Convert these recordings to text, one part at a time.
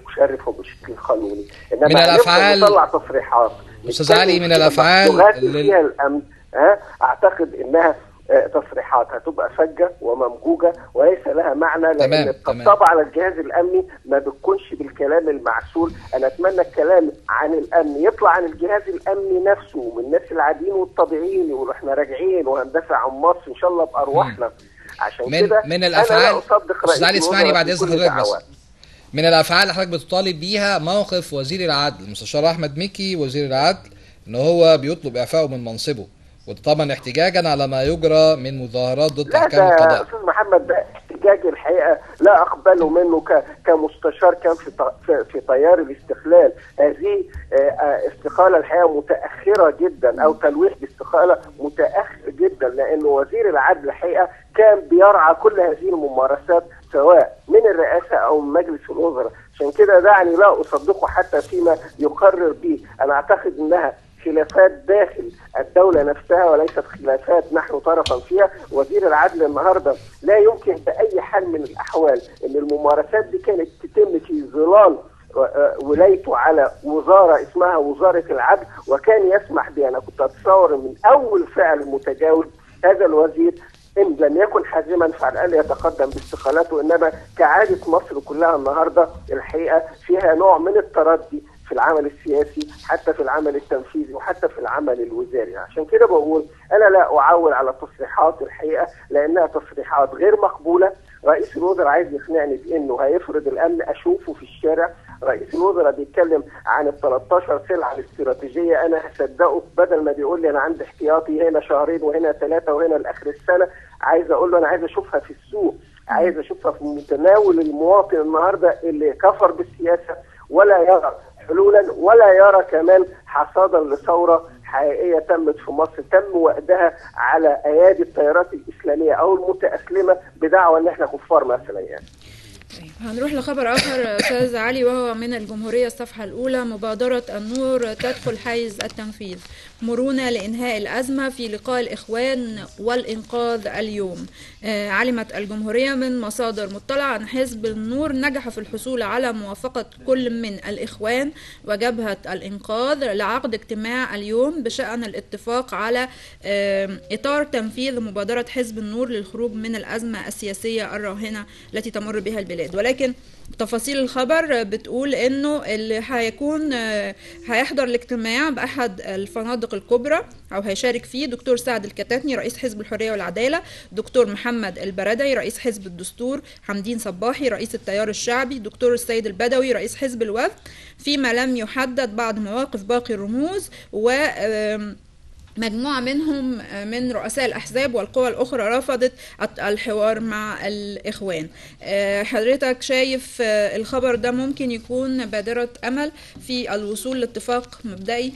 مشرف وبشكل قانوني انما من الأفعال- نطلع تصريحات أستاذ علي، من نتكلم فيها الأفعال تغادر لل- فيها الامن ها اعتقد انها آه، تصريحات هتبقى فجه وممجوجه وليس لها معنى لان تمام، الطبطبه على الجهاز الامني ما بتكونش بالكلام المعسول انا اتمنى الكلام عن الامن يطلع عن الجهاز الامني نفسه ومن الناس العاديين والطبيعيين يقولوا احنا راجعين وهندافع عن مصر ان شاء الله بارواحنا عشان من- كده من أنا الأفعال- لا اصدق أستاذ علي، رئيس اسمعني الوزراء بعد في إذن كل حضرتك بس. دعوات. من الافعال اللي حضرتك بتطالب بيها موقف وزير العدل المستشار احمد مكي وزير العدل ان هو بيطلب اعفائه من منصبه وده طبعا احتجاجا على ما يجرى من مظاهرات ضد لا احكام ده القضاء استاذ محمد ده احتجاج الحقيقه لا اقبله منه ك- كمستشار كان في ط- في- في تيار الاستقلال هذه آه، آه، استقاله الحقيقه متاخره جدا او تلويح باستقاله متاخر جدا لانه وزير العدل الحقيقه كان بيرعى كل هذه الممارسات سواء من الرئاسه او من مجلس الوزراء عشان كده دعني لا اصدقه حتى فيما يقرر به انا اعتقد انها خلافات داخل الدولة نفسها وليست خلافات نحن طرفا فيها وزير العدل النهاردة لا يمكن بأي حال من الأحوال أن الممارسات دي كانت تتم في ظلال آه، ولايته على وزارة اسمها وزارة العدل وكان يسمح بها أنا كنت أتصور من أول فعل متجاوز هذا الوزير إن لم يكن حازما فعلى الأقل يتقدم باستقالته إنما كعادة مصر كلها النهاردة الحقيقة فيها نوع من التردي في العمل السياسي حتى في العمل التنفيذي وحتى في العمل الوزاري عشان كده بقول انا لا اعول على التصريحات الحقيقه لانها تصريحات غير مقبوله رئيس الوزراء عايز يقنعني بانه هيفرض الامن اشوفه في الشارع رئيس الوزراء بيتكلم عن ال 13 سلعه الاستراتيجيه انا هصدقه بدل ما بيقول لي انا عندي احتياطي هنا شهرين وهنا ثلاثه وهنا لاخر السنه عايز اقول له انا عايز اشوفها في السوق عايز اشوفها في متناول المواطن النهارده اللي كفر بالسياسه ولا يرى حلولا ولا يرى كمان حصادا لثوره حقيقيه تمت في مصر تم وقتها على ايادي التيارات الاسلاميه او المتاسلمه بدعوى ان احنا كفار مثلا يعني. طيب هنروح لخبر آخر أستاذ علي وهو من الجمهورية الصفحة الأولى مبادرة النور تدخل حيز التنفيذ مرونة لإنهاء الأزمة في لقاء الإخوان والإنقاذ اليوم آه، علمت الجمهورية من مصادر مطلعة أن حزب النور نجح في الحصول على موافقة كل من الإخوان وجبهة الإنقاذ لعقد اجتماع اليوم بشأن الاتفاق على آه، إطار تنفيذ مبادرة حزب النور للخروج من الأزمة السياسية الراهنة التي تمر بها البلاد ولكن تفاصيل الخبر بتقول انه اللي هيكون آه، هيحضر الاجتماع باحد الفنادق الكبرى او هيشارك فيه دكتور سعد الكتاتني رئيس حزب الحريه والعداله دكتور محمد البردعي رئيس حزب الدستور حمدين صباحي رئيس التيار الشعبي دكتور السيد البدوي رئيس حزب الوفد فيما لم يحدد بعض مواقف باقي الرموز و آم، مجموعة منهم من رؤساء الأحزاب والقوى الأخرى رفضت الحوار مع الإخوان آه، حضرتك شايف آه، الخبر ده ممكن يكون بادرة أمل في الوصول لاتفاق مبدئي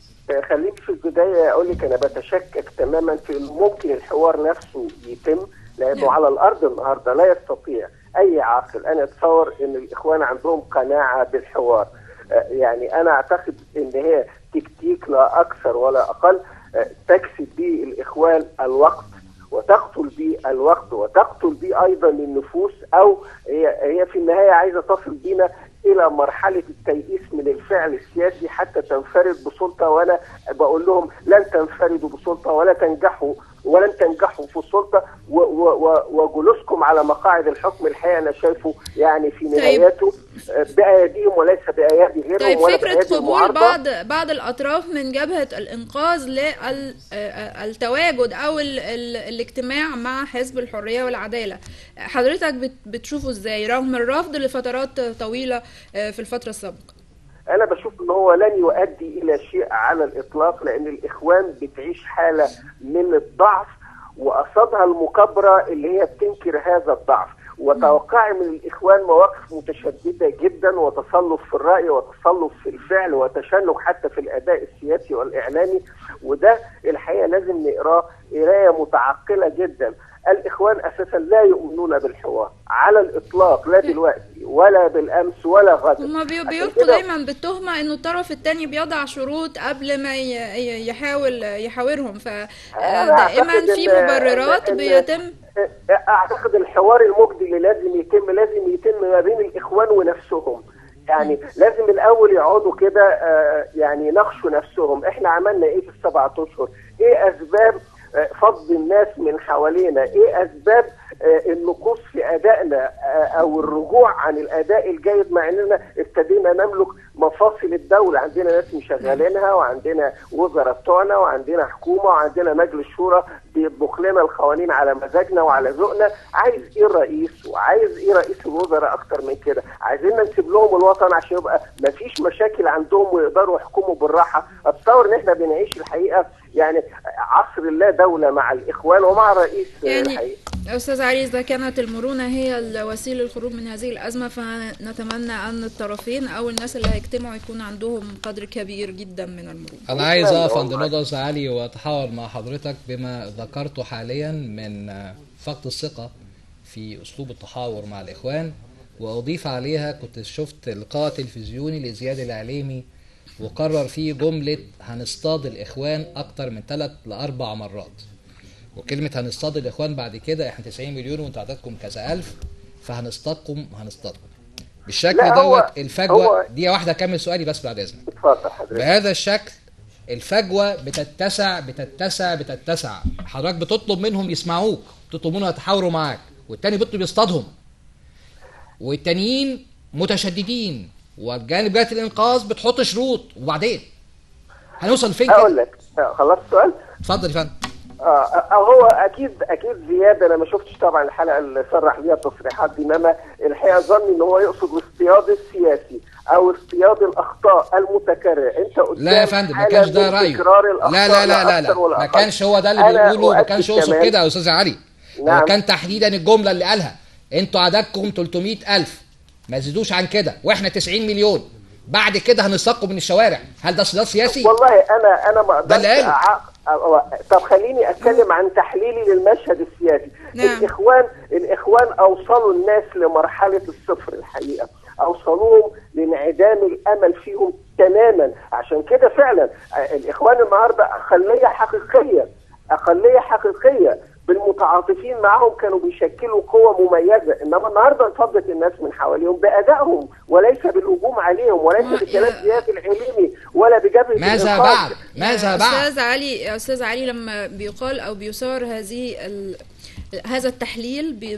خليك في البدايه اقول لك انا بتشكك تماما في انه ممكن الحوار نفسه يتم لانه نعم. على الارض النهارده لا يستطيع اي عاقل ان يتصور ان الاخوان عندهم قناعه بالحوار آه، يعني انا اعتقد ان هي تكتيك لا اكثر ولا اقل آه، تكسب به الاخوان الوقت وتقتل به الوقت وتقتل به ايضا النفوس او هي هي في النهايه عايزه تصل بنا الى مرحله التيئيس من الفعل السياسي حتى تنفرد بسلطه وانا بقول لهم لن تنفردوا بسلطه ولا تنجحوا ولن تنجحوا في السلطه و- و- و- وجلوسكم على مقاعد الحكم الحقيقه انا شايفه يعني في نهايته آه، باياديهم وليس بايادي غيرهم طيب ولا فكرة بأيادي قبول المعارضة. بعض بعض الأطراف من جبهة الإنقاذ للتواجد أو ال- ال- الاجتماع مع حزب الحرية والعدالة حضرتك بت- بتشوفه إزاي رغم الرفض لفترات طويلة آه، في الفترة السابقة انا بشوف ان هو لن يؤدي الى شيء على الاطلاق لان الاخوان بتعيش حاله من الضعف وقصدها المكابره اللي هي بتنكر هذا الضعف وتوقعي من الاخوان مواقف متشدده جدا وتصلف في الراي وتصلف في الفعل وتشنج حتى في الاداء السياسي والاعلامي وده الحقيقه لازم نقراه قرايه متعقله جدا الاخوان اساسا لا يؤمنون بالحوار على الاطلاق لا دلوقتي ولا بالامس ولا غدا هما بي- عشان بيلقوا كده دايما بالتهمة انه الطرف التاني بيضع شروط قبل ما ي- ي- يحاول يحاورهم فدائما أعتقد في إن- مبررات إن- بيتم اعتقد الحوار المجدي اللي لازم يتم لازم يتم ما بين الاخوان ونفسهم يعني لازم الاول يقعدوا كده آه، يعني يناقشوا نفسهم احنا عملنا ايه في السبعة اشهر ايه اسباب آه، فض الناس من حوالينا ايه اسباب آه، النقوص في ادائنا آه، او الرجوع عن الاداء الجيد مع اننا ابتدينا نملك مفاصل الدوله عندنا ناس مشغلينها وعندنا وزراء بتوعنا وعندنا حكومه وعندنا مجلس شورى بيطبخ لنا القوانين على مزاجنا وعلى ذوقنا عايز ايه الرئيس وعايز ايه رئيس الوزراء اكتر من كده عايزين نسيب لهم الوطن عشان يبقى مفيش مشاكل عندهم ويقدروا يحكموا بالراحه اتصور ان احنا بنعيش الحقيقه يعني عصر لا دوله مع الاخوان ومع رئيس يعني الحقيقه أستاذ علي إذا كانت المرونة هي الوسيلة للخروج من هذه الأزمة فنتمنى أن الطرفين أو الناس اللي هيجتمعوا يكون عندهم قدر كبير جدا من المرونة انا عايز اقف عند والله. نقطه أستاذ علي واتحاور مع حضرتك بما ذكرته حاليا من آه، فقد الثقه في اسلوب التحاور مع الاخوان واضيف عليها كنت شفت لقاء تلفزيوني لزياد العليمي وقرر فيه جمله هنصطاد الاخوان اكتر من ثلاث لاربع مرات وكلمه هنصطاد الاخوان بعد كده احنا 90 مليون وانتوا عددكم كذا الف فهنصطادكم هنصطادكم بالشكل لا، هو- دوت الفجوه هو- دي واحده اكمل سؤالي بس بعد اذنك اتفضل حضرتك بهذا الشكل الفجوه بتتسع بتتسع بتتسع حضرتك بتطلب منهم يسمعوك تطلب منهم يتحاوروا معاك والتاني بيطلب يصطادهم والتانيين متشددين والجانب جهه الانقاذ بتحط شروط وبعدين هنوصل فين هقول كده لك آه، خلصت السؤال اتفضل يا فندم اه آه، هو اكيد اكيد زياد انا ما شفتش طبعا الحلقه اللي صرح بيها التصريحات دي انما الحقيقه ظني ان هو يقصد الاصطياد السياسي او اصطياد الاخطاء المتكرره انت قدام لا يا فندم ما حالة كانش ده من رايه تكرار الأخطاء لا لا لا لا, أكثر لا. ولا ما أقل. كانش هو ده اللي أنا بيقوله ما أؤكد كانش يقصد كمان- كده يا استاذ علي هو نعم. كان تحديدا الجمله اللي قالها انتوا عددكم 300 الف ما تزيدوش عن كده واحنا 90 مليون بعد كده هنساقوا من الشوارع هل ده اصطياد سياسي والله انا انا ما ده اللي اقدرش قاله. أع- أ- طب خليني اتكلم عن تحليلي للمشهد السياسي نعم. الاخوان الاخوان اوصلوا الناس لمرحله الصفر الحقيقه اوصلوهم لانعدام الامل فيهم تماما عشان كده فعلا آه، الاخوان النهارده اقليه حقيقيه اقليه حقيقيه بالمتعاطفين معهم كانوا بيشكلوا قوة مميزة إنما النهاردة انفضت الناس من حواليهم بأدائهم وليس بالهجوم عليهم وليس ما- بكلام يا- زياد العليمي ولا بجبهة ماذا الإنقاذ. بعد ماذا يا بعد استاذ علي يا استاذ علي لما بيقال او بيثار هذه ال... هذا التحليل بي...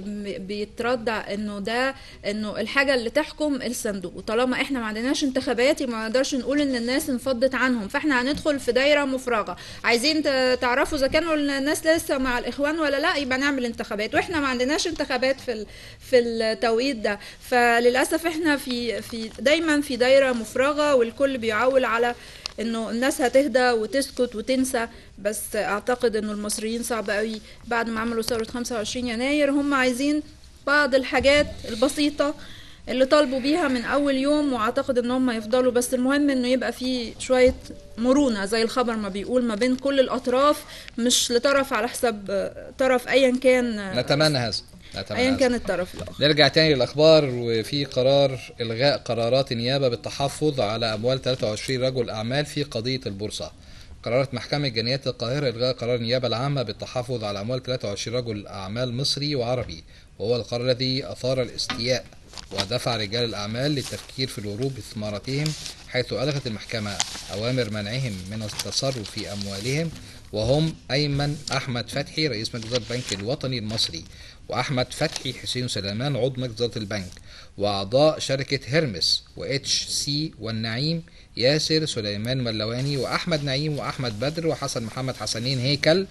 بيتردع انه ده انه الحاجه اللي تحكم الصندوق وطالما احنا ما عندناش انتخابات يبقى ما نقدرش نقول ان الناس انفضت عنهم فاحنا هندخل في دايره مفرغه عايزين ت- تعرفوا اذا كانوا الناس لسه مع الاخوان ولا لا يبقى نعمل انتخابات واحنا ما عندناش انتخابات في ال... في التوقيت ده فللاسف احنا في في دايما في دايره مفرغه والكل بيعول على انه الناس هتهدى وتسكت وتنسى بس اعتقد انه المصريين صعب قوي بعد ما عملوا ثوره 25 يناير هم عايزين بعض الحاجات البسيطه اللي طالبوا بيها من اول يوم واعتقد ان هم يفضلوا بس المهم انه يبقى في شويه مرونه زي الخبر ما بيقول ما بين كل الاطراف مش لطرف على حساب آه، طرف ايا كان آه، نتمنى هذا نتمنى ايا هذا. كان الطرف الاخر نرجع تاني للاخبار وفي قرار الغاء قرارات النيابه بالتحفظ على اموال 23 رجل اعمال في قضيه البورصه قررت محكمة جنايات القاهرة إلغاء قرار النيابة العامة بالتحفظ على أموال 23 رجل أعمال مصري وعربي وهو القرار الذي أثار الاستياء ودفع رجال الأعمال للتفكير في الهروب بثمارتهم حيث ألغت المحكمة أوامر منعهم من التصرف في أموالهم وهم أيمن أحمد فتحي رئيس مجلس إدارة البنك الوطني المصري وأحمد فتحي حسين سليمان عضو مجلس إدارة البنك وأعضاء شركة هيرمس واتش سي والنعيم ياسر سليمان ملواني وأحمد نعيم وأحمد بدر وحسن محمد حسنين هيكل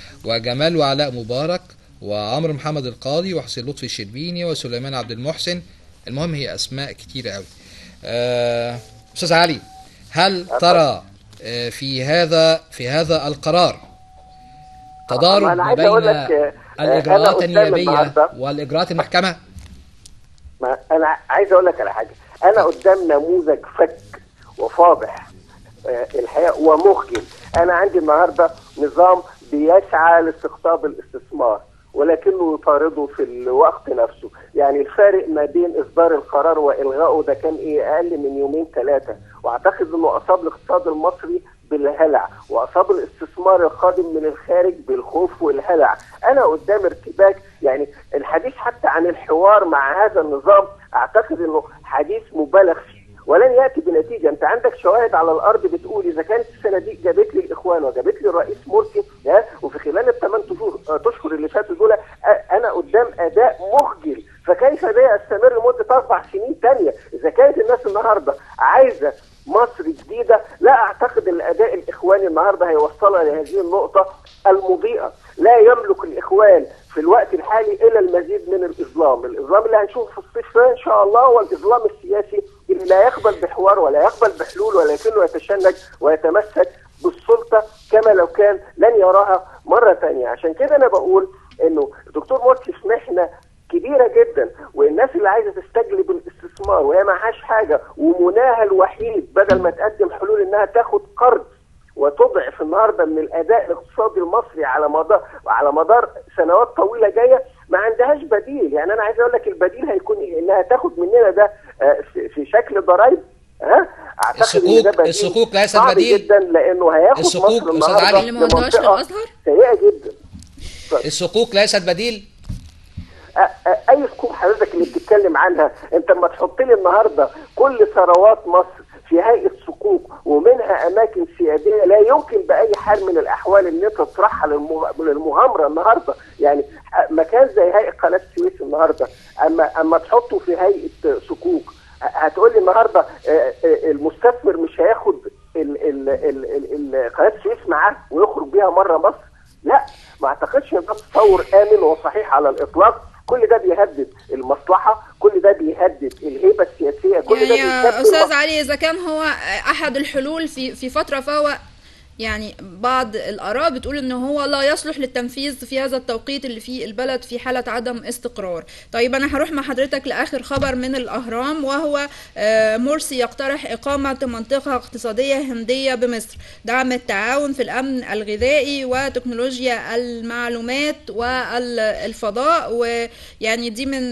وجمال وعلاء مبارك وعمرو محمد القاضي وحسين لطفي الشربيني وسليمان عبد المحسن المهم هي أسماء كتيرة أوي آه، أستاذ علي هل ترى آه، في هذا في هذا القرار تضارب أنا ما عايز أقول بين لك، آه، أنا الإجراءات قدام النيابية النهاردة- والإجراءات المحكمة ما انا عايز اقول لك على حاجه انا قدام نموذج فك وفاضح آه، الحقيقه ومخجل انا عندي النهارده نظام بيسعى لاستقطاب الاستثمار ولكنه يطارده في الوقت نفسه يعني الفارق ما بين اصدار القرار والغائه ده كان ايه اقل من يومين ثلاثه واعتقد انه اصاب الاقتصاد المصري بالهلع واصاب الاستثمار القادم من الخارج بالخوف والهلع انا قدام ارتباك يعني الحديث حتى عن الحوار مع هذا النظام اعتقد انه حديث مبالغ فيه ولن ياتي بنتيجه انت عندك شواهد على الارض بتقول اذا كانت الصناديق جابت لي الاخوان وجابت لي الرئيس مرسي ها وفي خلال الثمان اشهر اللي فاتوا دول انا قدام اداء مخجل فكيف ده يستمر لمده اربع سنين ثانيه اذا كانت الناس النهارده عايزه مصر جديده لا اعتقد ان الاداء الاخواني النهارده هيوصلها لهذه النقطه المضيئه لا يملك الاخوان في الوقت الحالي الى المزيد من الاظلام، الاظلام اللي هنشوفه في الصيف ان شاء الله هو الاظلام السياسي اللي لا يقبل بحوار ولا يقبل بحلول ولكنه يتشنج ويتمسك بالسلطه كما لو كان لن يراها مره ثانيه، عشان كده انا بقول انه الدكتور مرسي في محنه كبيره جدا والناس اللي عايزه تستجلب الاستثمار وهي معهاش حاجه ومناها الوحيد بدل ما تقدم حلول انها تاخد قرض وتضعف النهارده من الاداء الاقتصادي المصري على مدار على مدار سنوات طويله جايه ما عندهاش بديل يعني انا عايز اقول لك البديل هيكون إيه؟ انها تاخد مننا ده في شكل ضرائب ها اعتقد السقوق ده بديل السقوق ليست بديل جدا لانه هياخد السقوق مصر استاذ علي اللي ما عندهاش الازهر سيئه جدا السقوق ليست بديل اي سقوط حضرتك اللي بتتكلم عنها انت لما تحط لي النهارده كل ثروات مصر في هيئه صكوك ومنها اماكن سياديه لا يمكن باي حال من الاحوال ان انت تطرحها للمغامره النهارده يعني مكان زي هيئه قناه السويس النهارده اما اما تحطه في هيئه صكوك هتقول لي النهارده المستثمر مش هياخد قناه السويس معاه ويخرج بيها مره مصر لا ما اعتقدش ان ده تصور امن وصحيح على الاطلاق كل ده بيهدد المصلحه كل ده بيهدد الهيبه السياسيه كل يعني ده يا استاذ علي اذا كان هو احد الحلول في في فتره فهو يعني بعض الآراء بتقول إن هو لا يصلح للتنفيذ في هذا التوقيت اللي فيه البلد في حالة عدم استقرار. طيب أنا هروح مع حضرتك لآخر خبر من الأهرام وهو مرسي يقترح إقامة منطقة اقتصادية هندية بمصر، دعم التعاون في الأمن الغذائي وتكنولوجيا المعلومات والفضاء ويعني دي من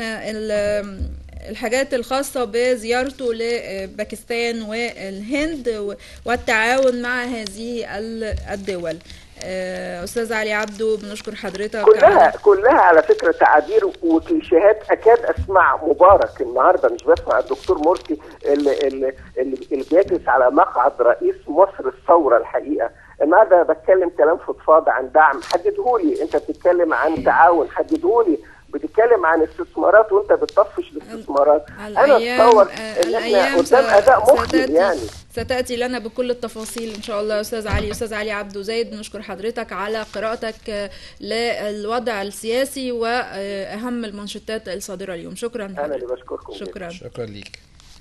الحاجات الخاصة بزيارته لباكستان والهند والتعاون مع هذه الدول استاذ علي عبده بنشكر حضرتك كلها على... كلها على فكره تعابير وكليشيهات اكاد اسمع مبارك النهارده مش بسمع الدكتور مرسي اللي, اللي, اللي بيجلس على مقعد رئيس مصر الثوره الحقيقه النهارده بتكلم كلام فضفاض عن دعم حددهولي انت بتتكلم عن تعاون حددهولي بتتكلم عن استثمارات وانت بتطفش الاستثمارات انا اتصور ان احنا قدام اداء مخجل يعني ستاتي لنا بكل التفاصيل ان شاء الله يا استاذ علي استاذ علي عبده زايد بنشكر حضرتك على قراءتك للوضع السياسي واهم المنشطات الصادره اليوم شكرا انا اللي بشكركم شكرا شكرا ليك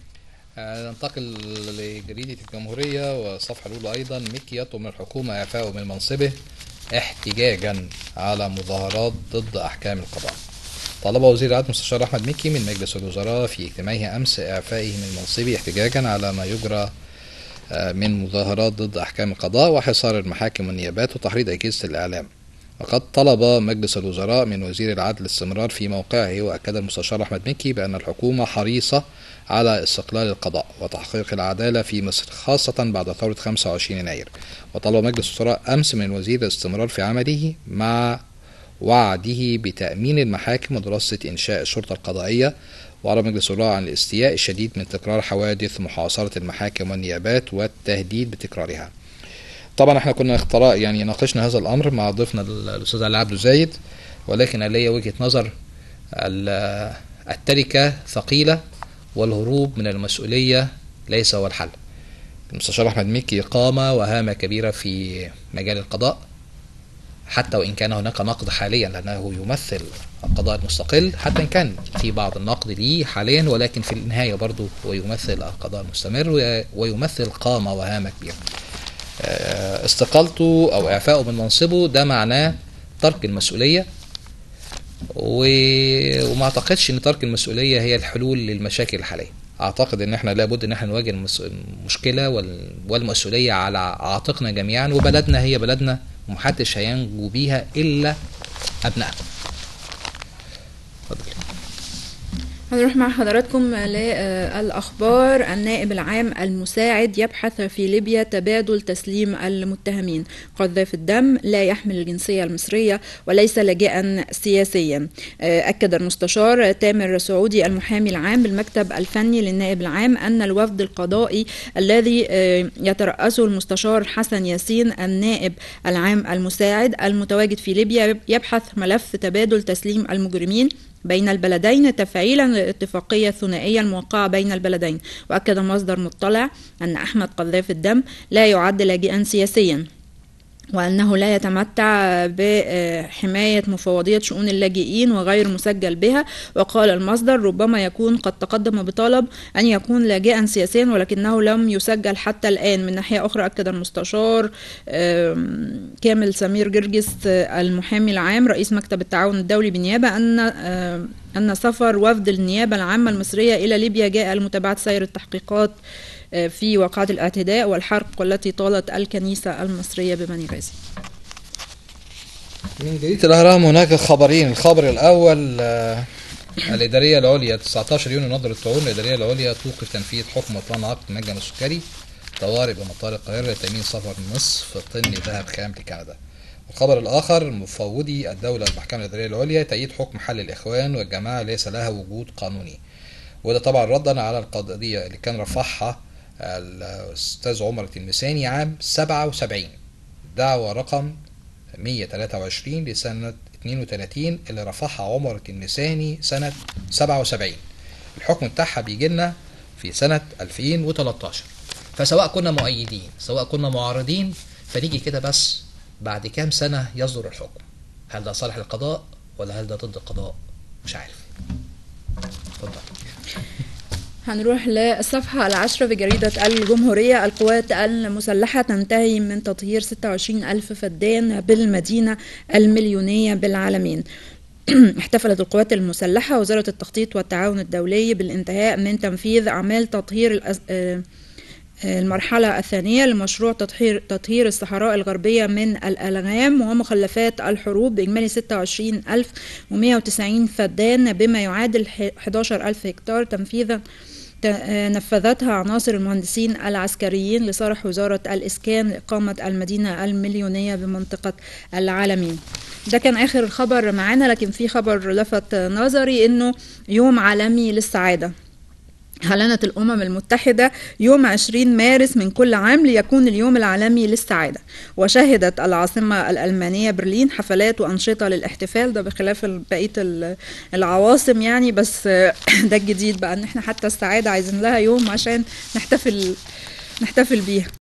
ننتقل لجريدة الجمهورية والصفحة الأولى أيضا مكي يطلب من الحكومة إعفائه من منصبه احتجاجا على مظاهرات ضد أحكام القضاء طلب وزير العدل المستشار احمد مكي من مجلس الوزراء في اجتماعه امس اعفائه من منصبه احتجاجا على ما يجرى من مظاهرات ضد احكام القضاء وحصار المحاكم والنيابات وتحريض اجهزه الاعلام وقد طلب مجلس الوزراء من وزير العدل الاستمرار في موقعه واكد المستشار احمد مكي بان الحكومه حريصه على استقلال القضاء وتحقيق العداله في مصر خاصه بعد ثوره 25 يناير وطلب مجلس الوزراء امس من وزير الاستمرار في عمله مع وعده بتأمين المحاكم ودراسة إنشاء الشرطة القضائية وأعرب مجلس الوزراء عن الاستياء الشديد من تكرار حوادث محاصرة المحاكم والنيابات والتهديد بتكرارها. طبعا احنا كنا اختراء يعني ناقشنا هذا الأمر مع ضيفنا الأستاذ علي عبد زايد ولكن لي وجهة نظر التركة ثقيلة والهروب من المسؤولية ليس هو الحل. المستشار أحمد مكي قامة وهامة كبيرة في مجال القضاء حتى وإن كان هناك نقد حاليا لأنه يمثل القضاء المستقل حتى إن كان في بعض النقد ليه حاليا ولكن في النهاية برضه هو يمثل القضاء المستمر ويمثل قامة وهامة كبيرة استقالته أو إعفائه من منصبه ده معناه ترك المسؤولية وما أعتقدش أن ترك المسؤولية هي الحلول للمشاكل الحالية اعتقد ان احنا لابد ان احنا نواجه المشكله والمسؤوليه على عاتقنا جميعا وبلدنا هي بلدنا ومحدش هينجو بيها الا ابنائها اتفضل هنروح مع حضراتكم للأخبار النائب العام المساعد يبحث في ليبيا تبادل تسليم المتهمين قذاف الدم لا يحمل الجنسية المصرية وليس لاجئا سياسيا أكد المستشار تامر سعودي المحامي العام بالمكتب الفني للنائب العام أن الوفد القضائي الذي يترأسه المستشار حسن ياسين النائب العام المساعد المتواجد في ليبيا يبحث ملف تبادل تسليم المجرمين بين البلدين تفعيلا للاتفاقية الثنائية الموقعة بين البلدين وأكد مصدر مطلع أن أحمد قذاف الدم لا يعد لاجئا سياسيا وأنه لا يتمتع بحماية مفوضية شؤون اللاجئين وغير مسجل بها وقال المصدر ربما يكون قد تقدم بطلب أن يكون لاجئا سياسيا ولكنه لم يسجل حتى الآن من ناحية أخرى أكد المستشار كامل سمير جرجس المحامي العام رئيس مكتب التعاون الدولي بالنيابة أن أن سفر وفد النيابة العامة المصرية إلى ليبيا جاء لمتابعة سير التحقيقات في واقعة الاعتداء والحرق والتي طالت الكنيسة المصرية ببني غازي من جريدة الأهرام هناك خبرين الخبر الأول الإدارية العليا 19 يونيو نظر الطعون الإدارية العليا توقف تنفيذ حكم بطلان عقد مجن السكري طوارئ بمطار القاهرة لتأمين سفر نصف طن ذهب خام لكندا الخبر الآخر مفوضي الدولة المحكمة الإدارية العليا تأييد حكم حل الإخوان والجماعة ليس لها وجود قانوني وده طبعا ردا على القضية اللي كان رفعها الأستاذ عمر التلمساني عام 77 دعوة رقم 123 لسنة 32 اللي رفعها عمر التلمساني سنة 77 الحكم بتاعها بيجي لنا في سنة 2013 فسواء كنا مؤيدين سواء كنا معارضين فنيجي كده بس بعد كام سنة يصدر الحكم هل ده صالح القضاء ولا هل ده ضد القضاء مش عارف اتفضل هنروح للصفحة العاشرة في جريدة الجمهورية القوات المسلحة تنتهي من تطهير 26 ألف فدان بالمدينة المليونية بالعالمين احتفلت القوات المسلحة وزارة التخطيط والتعاون الدولي بالانتهاء من تنفيذ أعمال تطهير المرحلة الثانية لمشروع تطهير تطهير الصحراء الغربية من الألغام ومخلفات الحروب بإجمالي 26190 فدان بما يعادل 11000 هكتار تنفيذا نفذتها عناصر المهندسين العسكريين لصالح وزارة الإسكان لإقامة المدينة المليونية بمنطقة العالمين ده كان آخر خبر معانا لكن في خبر لفت نظري إنه يوم عالمي للسعادة أعلنت الأمم المتحدة يوم 20 مارس من كل عام ليكون اليوم العالمي للسعادة وشهدت العاصمة الألمانية برلين حفلات وأنشطة للاحتفال ده بخلاف بقية العواصم يعني بس ده الجديد بقى إن احنا حتى السعادة عايزين لها يوم عشان نحتفل نحتفل بيها